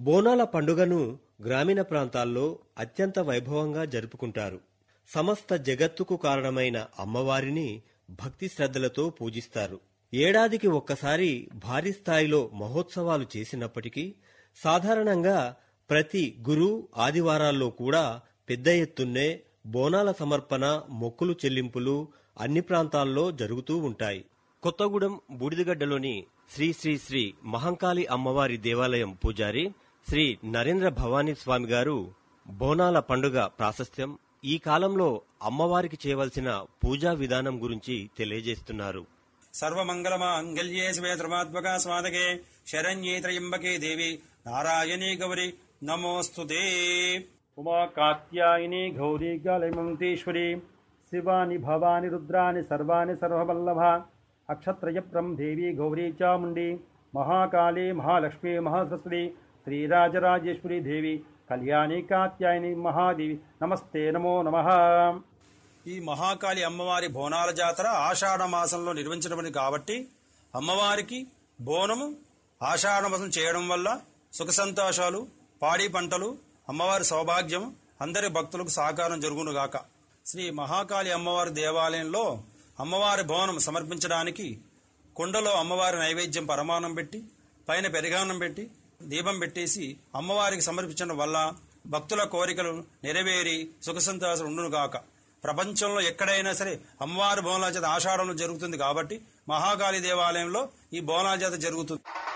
బోనాల పండుగను గ్రామీణ ప్రాంతాల్లో అత్యంత వైభవంగా జరుపుకుంటారు సమస్త జగత్తుకు కారణమైన అమ్మవారిని భక్తి శ్రద్ధలతో పూజిస్తారు ఏడాదికి ఒక్కసారి భారీ స్థాయిలో మహోత్సవాలు చేసినప్పటికీ సాధారణంగా ప్రతి గురు ఆదివారాల్లో కూడా పెద్ద ఎత్తున్నే బోనాల సమర్పణ మొక్కులు చెల్లింపులు అన్ని ప్రాంతాల్లో జరుగుతూ ఉంటాయి కొత్తగూడెం బూడిదగడ్డలోని శ్రీ శ్రీ శ్రీ మహంకాళి అమ్మవారి దేవాలయం పూజారి శ్రీ నరేంద్ర భవానీ స్వామి గారు బోనాల పండుగ ప్రాశస్త్యం ఈ కాలంలో అమ్మవారికి చేయవలసిన పూజా విధానం గురించి తెలియజేస్తున్నారు సర్వమంగళమాంగళ్యే శివే ధర్మాత్మక స్వాదకే శరణ్యే త్రయంబకే దేవి నారాయణీ గౌరి నమోస్తుతే ఉమా కాత్యాయని గౌరీ గాలమంతేశ్వరి శివాని భవాని రుద్రాని సర్వాణి సర్వవల్లభ అక్షత్రయప్రం దేవి గౌరీ చాముండి మహాకాళీ మహాలక్ష్మి మహాసరస్వతి శ్రీరాజరాజేశ్వరి దేవి కళ్యాణి కాత్యాయని మహాదేవి నమస్తే నమో నమః ఈ మహాకాళి అమ్మవారి బోనాల జాతర ఆషాఢ మాసంలో నిర్వహించబడింది కాబట్టి అమ్మవారికి బోనము ఆషాఢ మాసం చేయడం వల్ల సుఖ సంతోషాలు పాడి పంటలు అమ్మవారి సౌభాగ్యం అందరి భక్తులకు సహకారం జరుగునుగాక శ్రీ మహాకాళి అమ్మవారి దేవాలయంలో అమ్మవారి బోనం సమర్పించడానికి కుండలో అమ్మవారి నైవేద్యం పరమానం పెట్టి పైన పెరిగానం పెట్టి దీపం పెట్టేసి అమ్మవారికి సమర్పించడం వల్ల భక్తుల కోరికలు నెరవేరి సుఖ సంతోషాలు ఉండునుగాక ప్రపంచంలో ఎక్కడైనా సరే అమ్మవారి బోనాల చేత ఆషాఢంలో జరుగుతుంది కాబట్టి మహాకాళి దేవాలయంలో ఈ బోనాల చేత జరుగుతుంది